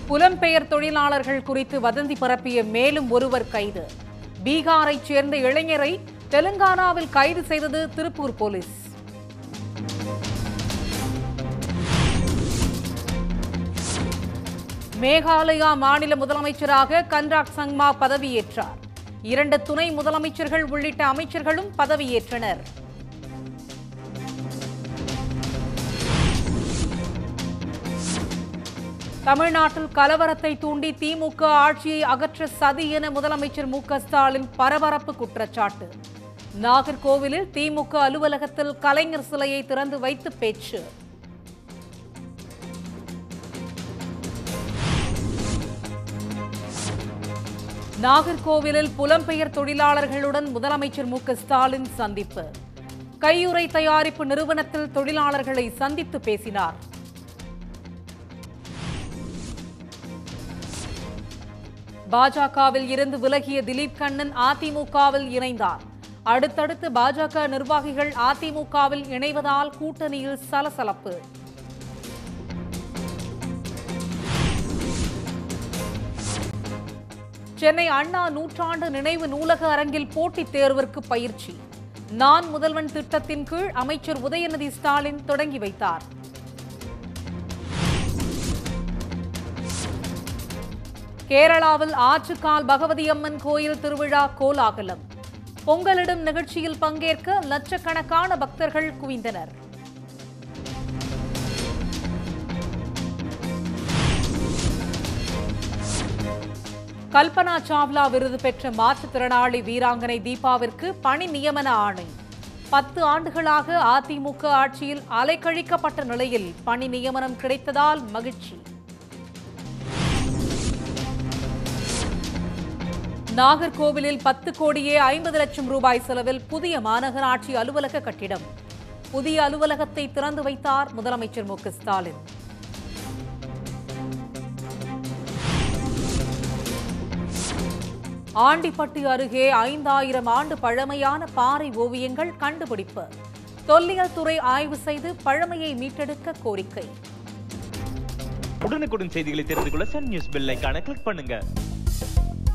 புலம்பெயர் தொழிலாளர்கள் குறித்து வதந்தி பரப்பிய மேலும் ஒருவர் கைது பீகாரைச் சேர்ந்த இளைஞரை தெலுங்கானாவில் கைது செய்தது திருப்பூர் போலீஸ் மேகாலயா மாநில முதலமைச்சராக கன்ராக் சங்மா பதவியேற்றார் இரண்டு துணை முதலமைச்சர்கள் உள்ளிட்ட அமைச்சர்களும் பதவியேற்றனர் தமிழ்நாட்டில் கலவரத்தை தூண்டி திமுக ஆட்சியை அகற்ற சதி என முதலமைச்சர் மு க ஸ்டாலின் பரபரப்பு குற்றச்சாட்டு நாகர்கோவிலில் திமுக அலுவலகத்தில் கலைஞர் சிலையை திறந்து வைத்து பேச்சு நாகர்கோவிலில் புலம்பெயர் தொழிலாளர்களுடன் முதலமைச்சர் மு க ஸ்டாலின் சந்திப்பு கையுறை தயாரிப்பு நிறுவனத்தில் தொழிலாளர்களை சந்தித்து பேசினார் பாஜகவில் இருந்து விலகிய திலீப் கண்ணன் அதிமுகவில் இணைந்தார் அடுத்தடுத்து பாஜக நிர்வாகிகள் அதிமுகவில் இணைவதால் கூட்டணியில் சலசலப்பு சென்னை அண்ணா நூற்றாண்டு நினைவு நூலக அரங்கில் போட்டித் தேர்விற்கு பயிற்சி நான் முதல்வன் திட்டத்தின் கீழ் அமைச்சர் உதயநிதி ஸ்டாலின் தொடங்கி வைத்தார் கேரளாவில் ஆற்றுக்கால் பகவதி அம்மன் கோயில் திருவிழா கோலாகலம் பொங்கலிடும் நிகழ்ச்சியில் பங்கேற்க லட்சக்கணக்கான பக்தர்கள் குவிந்தனர் கல்பனா சாவ்லா விருது பெற்ற மாற்றுத்திறனாளி வீராங்கனை தீபாவிற்கு பணி நியமன ஆணை பத்து ஆண்டுகளாக அதிமுக ஆட்சியில் அலைக்கழிக்கப்பட்ட நிலையில் பணி நியமனம் கிடைத்ததால் மகிழ்ச்சி நாகர்கோவிலில் பத்து கோடியே ஐம்பது லட்சம் ரூபாய் செலவில் புதிய மாநகராட்சி அலுவலக கட்டிடம் புதிய அலுவலகத்தை திறந்து வைத்தார் முதலமைச்சர் மு க ஸ்டாலின் ஆண்டிப்பட்டி அருகே ஐந்தாயிரம் ஆண்டு பழமையான பாறை ஓவியங்கள் கண்டுபிடிப்பு தொல்லியல் துறை ஆய்வு செய்து பழமையை மீட்டெடுக்க கோரிக்கை உடனுக்குடன் செய்திகளை தெரிந்து கொள்ள சன் நியூஸ் பெல் ஐகானை கிளிக் பண்ணுங்க